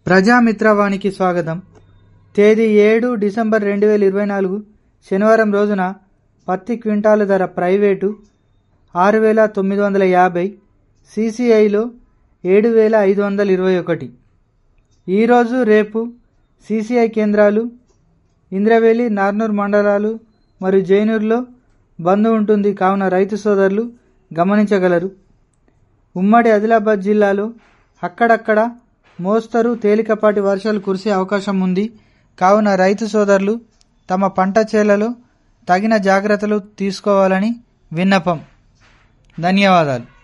ప్రజామిత్రవానికి స్వాగతం తేదీ ఏడు డిసెంబర్ రెండు వేల ఇరవై నాలుగు శనివారం రోజున పత్తి క్వింటాలు ధర ప్రైవేటు ఆరు వేల తొమ్మిది వందల యాభై సిసిఐలో ఏడు వేల ఐదు వందల ఇరవై ఒకటి ఈరోజు రేపు సిసిఐ కేంద్రాలు ఇంద్రవేలి నార్నూర్ మండలాలు మరియు జైనూరులో బంద్ ఉంటుంది కావున రైతు సోదరులు గమనించగలరు ఉమ్మడి ఆదిలాబాద్ జిల్లాలో అక్కడక్కడ మోస్తరు తేలికపాటి వర్షాలు కురిసే అవకాశం ఉంది కావున రైతు సోదరులు తమ పంట చేలలో తగిన జాగ్రత్తలు తీసుకోవాలని విన్నపం ధన్యవాదాలు